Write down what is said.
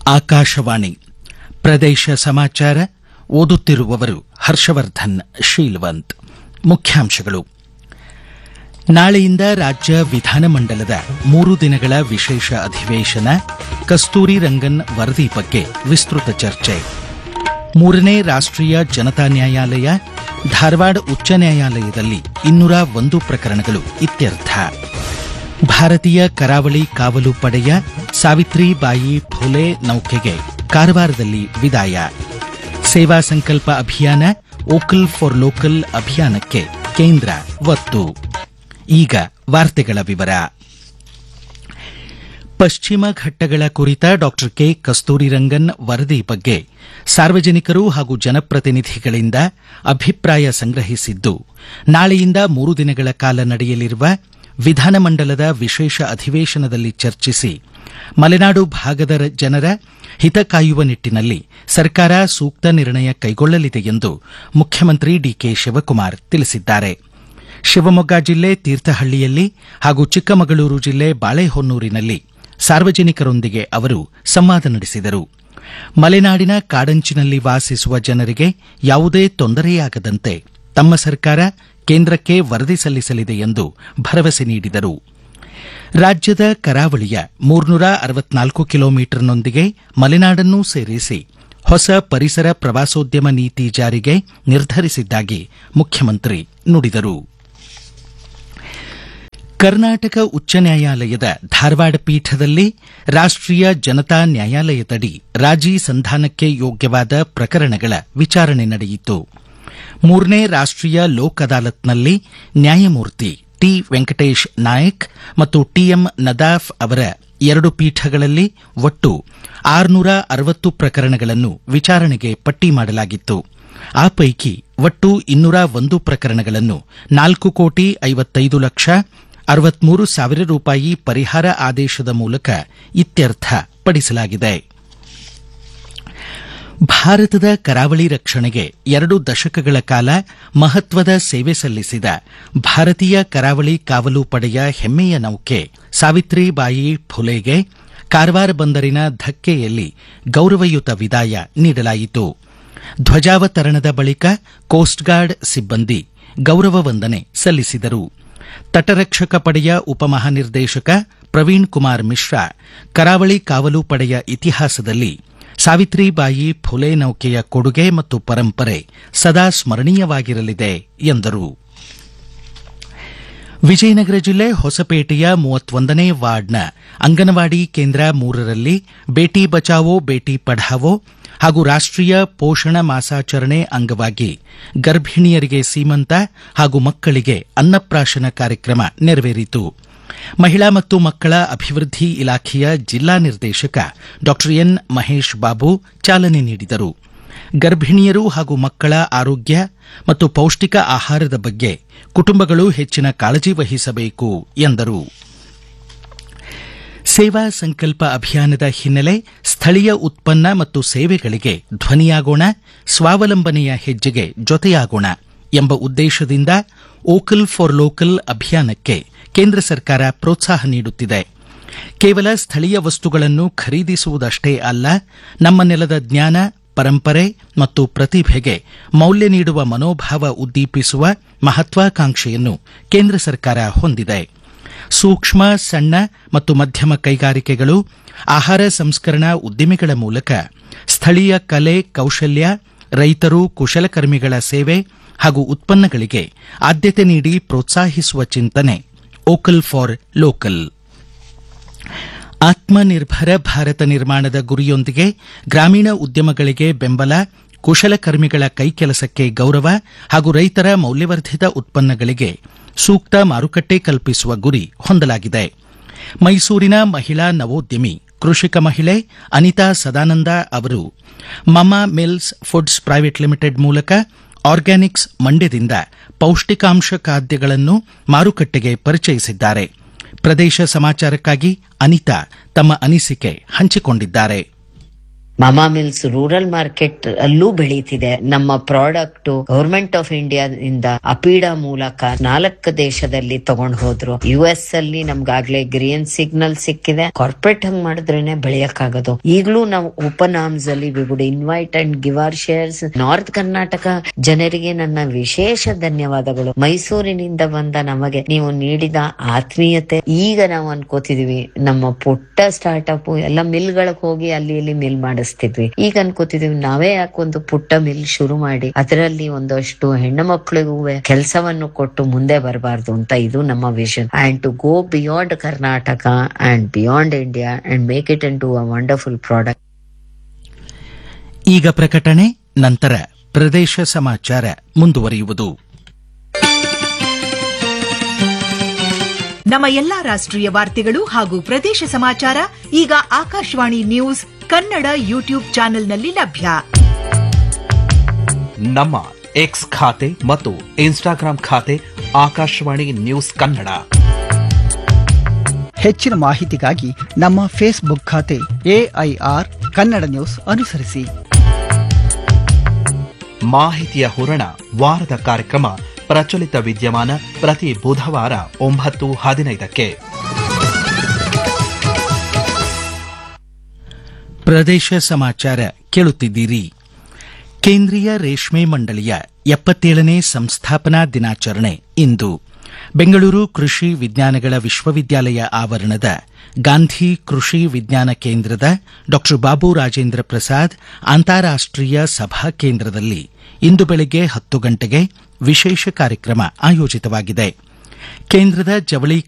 ಆಕಾಶವಾಣಿ ಪ್ರದೇಶ ಸಮಾಚಾರ ಓದುತ್ತಿರುವವರು ಹರ್ಷವರ್ಧನ್ ಶೀಲ್ವಂತ್ ಮುಖ್ಯಾಂಶಗಳು ನಾಳೆಯಿಂದ ರಾಜ್ಯ ವಿಧಾನಮಂಡಲದ ಮೂರು ದಿನಗಳ ವಿಶೇಷ ಅಧಿವೇಶನ ಕಸ್ತೂರಿ ರಂಗನ್ ವರದಿ ಬಗ್ಗೆ ವಿಸ್ತೃತ ಚರ್ಚೆ ಮೂರನೇ ರಾಷ್ಟ್ರೀಯ ಜನತಾ ನ್ಯಾಯಾಲಯ ಧಾರವಾಡ ಉಚ್ಚ ನ್ಯಾಯಾಲಯದಲ್ಲಿ ಇನ್ನೂರ ಒಂದು ಪ್ರಕರಣಗಳು ಇತ್ಯರ್ಥ ಭಾರತೀಯ ಕರಾವಳಿ ಕಾವಲು ಪಡೆಯ ಸಾವಿತ್ರಿಬಾಯಿ ಫುಲೆ ನೌಕೆಗೆ ಕಾರವಾರದಲ್ಲಿ ವಿದಾಯ ಸೇವಾ ಸಂಕಲ್ಪ ಅಭಿಯಾನ ವೋಕಲ್ ಫಾರ್ ಲೋಕಲ್ ಅಭಿಯಾನಕ್ಕೆ ಕೇಂದ್ರ ಒತ್ತು ಈಗ ವಾರ್ತೆಗಳ ವಿವರ ಪಶ್ಚಿಮ ಘಟ್ಟಗಳ ಕುರಿತ ಡಾಕ್ಟರ್ ಕೆ ಕಸ್ತೂರಿರಂಗನ್ ವರದಿ ಬಗ್ಗೆ ಸಾರ್ವಜನಿಕರು ಹಾಗೂ ಜನಪ್ರತಿನಿಧಿಗಳಿಂದ ಅಭಿಪ್ರಾಯ ಸಂಗ್ರಹಿಸಿದ್ದು ನಾಳೆಯಿಂದ ಮೂರು ದಿನಗಳ ಕಾಲ ನಡೆಯಲಿರುವ ವಿಧಾನಮಂಡಲದ ವಿಶೇಷ ಅಧಿವೇಶನದಲ್ಲಿ ಚರ್ಚಿಸಿ ಮಲೆನಾಡು ಭಾಗದ ಜನರ ಹಿತ ಕಾಯುವ ನಿಟ್ಟಿನಲ್ಲಿ ಸರ್ಕಾರ ಸೂಕ್ತ ನಿರ್ಣಯ ಕೈಗೊಳ್ಳಲಿದೆ ಎಂದು ಮುಖ್ಯಮಂತ್ರಿ ಡಿಕೆ ಶಿವಕುಮಾರ್ ತಿಳಿಸಿದ್ದಾರೆ ಶಿವಮೊಗ್ಗ ಜಿಲ್ಲೆ ತೀರ್ಥಹಳ್ಳಿಯಲ್ಲಿ ಹಾಗೂ ಚಿಕ್ಕಮಗಳೂರು ಜಿಲ್ಲೆ ಬಾಳೆಹೊನ್ನೂರಿನಲ್ಲಿ ಸಾರ್ವಜನಿಕರೊಂದಿಗೆ ಅವರು ಸಂವಾದ ನಡೆಸಿದರು ಮಲೆನಾಡಿನ ಕಾಡಂಚಿನಲ್ಲಿ ವಾಸಿಸುವ ಜನರಿಗೆ ಯಾವುದೇ ತೊಂದರೆಯಾಗದಂತೆ ತಮ್ಮ ಸರ್ಕಾರ ಕೇಂದ್ರಕ್ಕೆ ವರದಿ ಸಲ್ಲಿಸಲಿದೆ ಎಂದು ಭರವಸೆ ನೀಡಿದರು ರಾಜ್ಯದ ಕರಾವಳಿಯ ಮೂರ್ನೂರ ಅರವತ್ನಾಲ್ಕು ಕಿಲೋಮೀಟರ್ನೊಂದಿಗೆ ಮಲೆನಾಡನ್ನೂ ಸೇರಿಸಿ ಹೊಸ ಪರಿಸರ ಪ್ರವಾಸೋದ್ಯಮ ನೀತಿ ಜಾರಿಗೆ ನಿರ್ಧರಿಸಿದ್ದಾಗಿ ಮುಖ್ಯಮಂತ್ರಿ ನುಡಿದರು ಕರ್ನಾಟಕ ಉಚ್ಚ ನ್ಯಾಯಾಲಯದ ಧಾರವಾಡ ಪೀಠದಲ್ಲಿ ರಾಷ್ಟ್ರೀಯ ಜನತಾ ನ್ಯಾಯಾಲಯದಡಿ ರಾಜಿ ಸಂಧಾನಕ್ಕೆ ಯೋಗ್ಯವಾದ ಪ್ರಕರಣಗಳ ವಿಚಾರಣೆ ನಡೆಯಿತು ಮೂರನೇ ರಾಷ್ಟ್ರೀಯ ಲೋಕ್ ಅದಾಲತ್ನಲ್ಲಿ ನ್ಯಾಯಮೂರ್ತಿ ಟಿ ವೆಂಕಟೇಶ್ ನಾಯಕ್ ಮತ್ತು ಟಿಎಂ ನದಾಫ್ ಅವರ ಎರಡು ಪೀಠಗಳಲ್ಲಿ ಒಟ್ಟು ಆರುನೂರ ಅರವತ್ತು ಪ್ರಕರಣಗಳನ್ನು ವಿಚಾರಣೆಗೆ ಪಟ್ಟಿ ಮಾಡಲಾಗಿತ್ತು ಆ ಪೈಕಿ ಒಟ್ಟು ಇನ್ನೂರ ಒಂದು ಪ್ರಕರಣಗಳನ್ನು ನಾಲ್ಕು ಕೋಟಿ ಐವತ್ತೈದು ಲಕ್ಷ ಅರವತ್ಮೂರು ಸಾವಿರ ರೂಪಾಯಿ ಪರಿಹಾರ ಆದೇಶದ ಮೂಲಕ ಇತ್ಯರ್ಥ ಪಡಿಸಲಾಗಿದೆ ಭಾರತದ ಕರಾವಳಿ ರಕ್ಷಣೆಗೆ ಎರಡು ದಶಕಗಳ ಕಾಲ ಮಹತ್ವದ ಸೇವೆ ಸಲ್ಲಿಸಿದ ಭಾರತೀಯ ಕರಾವಳಿ ಕಾವಲು ಪಡೆಯ ಹೆಮ್ಮೆಯ ನೌಕೆ ಸಾವಿತ್ರಿಬಾಯಿ ಫುಲೆಗೆ ಕಾರವಾರ ಬಂದರಿನ ಧಕ್ಕೆಯಲ್ಲಿ ಗೌರವಯುತ ವಿದಾಯ ನೀಡಲಾಯಿತು ಧ್ವಜಾವತರಣದ ಬಳಿಕ ಕೋಸ್ಟ್ ಗಾರ್ಡ್ ಸಿಬ್ಬಂದಿ ಗೌರವ ವಂದನೆ ಸಲ್ಲಿಸಿದರು ತಟರಕ್ಷಕ ಪಡೆಯ ಉಪಮಹಾನಿರ್ದೇಶಕ ಪ್ರವೀಣ್ ಕುಮಾರ್ ಮಿಶ್ರಾ ಕರಾವಳಿ ಕಾವಲು ಪಡೆಯ ಇತಿಹಾಸದಲ್ಲಿ ಸಾವಿತ್ರಿಬಾಯಿ ಫುಲೆ ನೌಕೆಯ ಕೊಡುಗೆ ಮತ್ತು ಪರಂಪರೆ ಸದಾ ಸ್ಮರಣೀಯವಾಗಿರಲಿದೆ ಎಂದರು ವಿಜಯನಗರ ಜಿಲ್ಲೆ ಹೊಸಪೇಟೆಯ ಮೂವತ್ತೊಂದನೇ ವಾರ್ಡ್ನ ಅಂಗನವಾಡಿ ಕೇಂದ್ರ ಮೂರರಲ್ಲಿ ಬೇಟಿ ಬಚಾವೋ ಬೇಟಿ ಪಢಾವೋ ಹಾಗೂ ರಾಷ್ಟ್ರೀಯ ಪೋಷಣ ಮಾಸಾಚರಣೆ ಅಂಗವಾಗಿ ಗರ್ಭಿಣಿಯರಿಗೆ ಸೀಮಂತ ಹಾಗೂ ಮಕ್ಕಳಿಗೆ ಅನ್ನಪ್ರಾಶನ ಕಾರ್ಯಕ್ರಮ ನೆರವೇರಿತು ಮಹಿಳಾ ಮತ್ತು ಮಕ್ಕಳ ಅಭಿವೃದ್ಧಿ ಇಲಾಖೆಯ ಜಿಲ್ಲಾ ನಿರ್ದೇಶಕ ಡಾ ಎನ್ ಮಹೇಶ್ ಬಾಬು ಚಾಲನೆ ನೀಡಿದರು ಗರ್ಭಿಣಿಯರು ಹಾಗೂ ಮಕ್ಕಳ ಆರೋಗ್ಯ ಮತ್ತು ಪೌಷ್ಟಿಕ ಆಹಾರದ ಬಗ್ಗೆ ಕುಟುಂಬಗಳು ಹೆಚ್ಚಿನ ಕಾಳಜಿ ವಹಿಸಬೇಕು ಎಂದರು ಸೇವಾ ಸಂಕಲ್ಪ ಅಭಿಯಾನದ ಹಿನ್ನೆಲೆ ಸ್ಥಳೀಯ ಉತ್ಪನ್ನ ಮತ್ತು ಸೇವೆಗಳಿಗೆ ಧ್ವನಿಯಾಗೋಣ ಸ್ವಾವಲಂಬನೆಯ ಹೆಜ್ಜೆಗೆ ಜೊತೆಯಾಗೋಣ ಎಂಬ ಉದ್ದೇಶದಿಂದ ವೋಕಲ್ ಫಾರ್ ಲೋಕಲ್ ಅಭಿಯಾನಕ್ಕೆ ಕೇಂದ್ರ ಸರ್ಕಾರ ಪ್ರೋತ್ಸಾಹ ನೀಡುತ್ತಿದೆ ಕೇವಲ ಸ್ಥಳೀಯ ವಸ್ತುಗಳನ್ನು ಖರೀದಿಸುವುದಷ್ಟೇ ಅಲ್ಲ ನಮ್ಮ ನೆಲದ ಜ್ಞಾನ ಪರಂಪರೆ ಮತ್ತು ಪ್ರತಿಭೆಗೆ ಮೌಲ್ಯ ನೀಡುವ ಮನೋಭಾವ ಉದ್ದೀಪಿಸುವ ಮಹತ್ವಾಕಾಂಕ್ಷೆಯನ್ನು ಕೇಂದ್ರ ಸರ್ಕಾರ ಹೊಂದಿದೆ ಸೂಕ್ಷ್ಮ ಸಣ್ಣ ಮತ್ತು ಮಧ್ಯಮ ಕೈಗಾರಿಕೆಗಳು ಆಹಾರ ಸಂಸ್ಕರಣಾ ಉದ್ದಿಮೆಗಳ ಮೂಲಕ ಸ್ಥಳೀಯ ಕಲೆ ಕೌಶಲ್ಯ ರೈತರು ಕುಶಲಕರ್ಮಿಗಳ ಸೇವೆ ಹಾಗೂ ಉತ್ಪನ್ನಗಳಿಗೆ ಆದ್ಯತೆ ನೀಡಿ ಪ್ರೋತ್ಸಾಹಿಸುವ ಚಿಂತನೆ vocal for local Atmanirbhar Bharat ನಿರ್ಮಾಣದ ಗುರಿಯೊಂದಿಗೆ ಗ್ರಾಮೀಣ ಉದ್ಯಮಗಳಿಗೆ ಬೆಂಬಲ ಕುಶಲಕರ್ಮಿಗಳ ಕೈಕೆಲಸಕ್ಕೆ ಗೌರವ ಹಾಗೂ ರೈತರ ಮೌಲ್ಯವರ್ಧಿತ ಉತ್ಪನ್ನಗಳಿಗೆ ಸೂಕ್ತ ಮಾರುಕಟ್ಟೆ ಕಲ್ಪಿಸುವ ಗುರಿ ಹೊಂದಲಾಗಿದೆ ಮೈಸೂರಿನ ಮಹಿಳಾ ನವೋದ್ಯಮಿ ಕೃಷಿಕ ಮಹಿಳೆ ಅನಿತಾ ಸದಾನಂದ ಅವರು Mama mills foods private limited ಮೂಲಕ ಆರ್ಗ್ಯಾನಿಕ್ಸ್ ಮಂಡ್ಯದಿಂದ ಪೌಷ್ಟಿಕಾಂಶ ಖಾದ್ಯಗಳನ್ನು ಮಾರುಕಟ್ಟೆಗೆ ಪರಿಚಯಿಸಿದ್ದಾರೆ ಪ್ರದೇಶ ಸಮಾಚಾರಕ್ಕಾಗಿ ಅನಿತಾ ತಮ್ಮ ಅನಿಸಿಕೆ ಹಂಚಿಕೊಂಡಿದ್ದಾರೆ ಮಾಮಾ ಮಿಲ್ಸ್ ರೂರಲ್ ಮಾರ್ಕೆಟ್ ಅಲ್ಲೂ ಬೆಳೀತಿದೆ ನಮ್ಮ ಪ್ರಾಡಕ್ಟ್ ಗವರ್ಮೆಂಟ್ ಆಫ್ ಇಂಡಿಯಾ ಇಂದ ಅಪೀಡ ಮೂಲಕ ನಾಲ್ಕು ದೇಶದಲ್ಲಿ ತಗೊಂಡ್ ಹೋದ್ರು ಯು ಎಸ್ ಅಲ್ಲಿ ನಮ್ಗಾಗ್ಲೇ ಗ್ರೀನ್ ಸಿಗ್ನಲ್ ಸಿಕ್ಕಿದೆ ಕಾರ್ಪೊರೇಟ್ ಹಂಗ್ ಮಾಡಿದ್ರೇನೆ ಬೆಳೆಯಕ್ಕಾಗೋದು ಈಗಲೂ ನಾವು ಓಪನ್ ಆರ್ಮ್ಸ್ ಅಲ್ಲಿ we would invite and give our shares north Karnataka ಜನರಿಗೆ ನನ್ನ ವಿಶೇಷ ಧನ್ಯವಾದಗಳು ಮೈಸೂರಿನಿಂದ ಬಂದ ನಮಗೆ ನೀವು ನೀಡಿದ ಆತ್ಮೀಯತೆ ಈಗ ನಾವು ಅನ್ಕೋತಿದೀವಿ ನಮ್ಮ ಪುಟ್ಟ ಸ್ಟಾರ್ಟ್ಅಪ್ ಎಲ್ಲ ಮಿಲ್ಗಳಿಗೆ ಹೋಗಿ ಅಲ್ಲಿ ಇಲ್ಲಿ ಮಿಲ್ ಮಾಡಿಸ್ತಿದ್ವಿ ಈಗ ಅನ್ಕೋತಿದೀವಿ ನಾವೇ ಯಾಕೆ ಒಂದು ಪುಟ್ಟ ಮಿಲ್ ಶುರು ಮಾಡಿ ಅದರಲ್ಲಿ ಒಂದಷ್ಟು ಹೆಣ್ಣು ಮಕ್ಕಳಿಗೂ ಕೆಲಸವನ್ನು ಕೊಟ್ಟು ಮುಂದೆ ಬರಬಾರ್ದು ಅಂತ ಇದು ನಮ್ಮ vision and to go beyond Karnataka and beyond India and make it in to a wonderful product ಈಗ ಪ್ರಕಟಣೆ ನಂತರ ಪ್ರದೇಶ ಸಮಾಚಾರ ಮುಂದುವರಿಯುವುದು ನಮ್ಮ ಎಲ್ಲಾ ರಾಷ್ಟ್ರೀಯ ವಾರ್ತೆಗಳು ಹಾಗೂ ಪ್ರದೇಶ ಸಮಾಚಾರ ಈಗ ಆಕಾಶವಾಣಿ ನ್ಯೂಸ್ ಕನ್ನಡ ಯೂಟ್ಯೂಬ್ ಚಾನೆಲ್ನಲ್ಲಿ ಲಭ್ಯ ನಮ್ಮ ಎಕ್ಸ್ ಖಾತೆ ಮತ್ತು ಇನ್ಸ್ಟಾಗ್ರಾಂ ಖಾತೆ ಆಕಾಶವಾಣಿ ನ್ಯೂಸ್ ಕನ್ನಡ ಹೆಚ್ಚಿನ ಮಾಹಿತಿಗಾಗಿ ನಮ್ಮ ಫೇಸ್ಬುಕ್ ಖಾತೆ ಎಐಆರ್ ಕನ್ನಡ ನ್ಯೂಸ್ ಅನುಸರಿಸಿ ಮಾಹಿತಿಯ ಹೂರಣ ವಾರದ ಕಾರ್ಯಕ್ರಮ ಪ್ರಚಲಿತ ವಿದ್ಯಮಾನ ಪ್ರತಿ ಬುಧವಾರ ಒಂಬತ್ತು ಹದಿನೈದಕ್ಕೆ ಪ್ರದೇಶ ಸಮಾಚಾರ ಕೇಳುತ್ತಿದ್ದೀರಿ ಕೇಂದ್ರೀಯ ರೇಷ್ಮೆ ಮಂಡಳಿಯ ಎಪ್ಪತ್ತೇಳನೇ ಸಂಸ್ಥಾಪನಾ ದಿನಾಚರಣೆ ಇಂದು ಬೆಂಗಳೂರು ಕೃಷಿ ವಿಜ್ಞಾನಗಳ ವಿಶ್ವವಿದ್ಯಾಲಯ ಆವರಣದ ಗಾಂಧಿ ಕೃಷಿ ವಿಜ್ಞಾನ ಕೇಂದ್ರದ ಡಾ ಬಾಬು ರಾಜೇಂದ್ರ ಪ್ರಸಾದ್ ಅಂತಾರಾಷ್ಟೀಯ ಸಭಾ ಕೇಂದ್ರದಲ್ಲಿ ಇಂದು ಬೆಳಗ್ಗೆ ಹತ್ತು ಗಂಟೆಗೆ ವಿಶೇಷ ಕಾರ್ಯಕ್ರಮ ಆಯೋಜಿತವಾಗಿದೆ ಕೇಂದ್ರದ ಜವಳಿ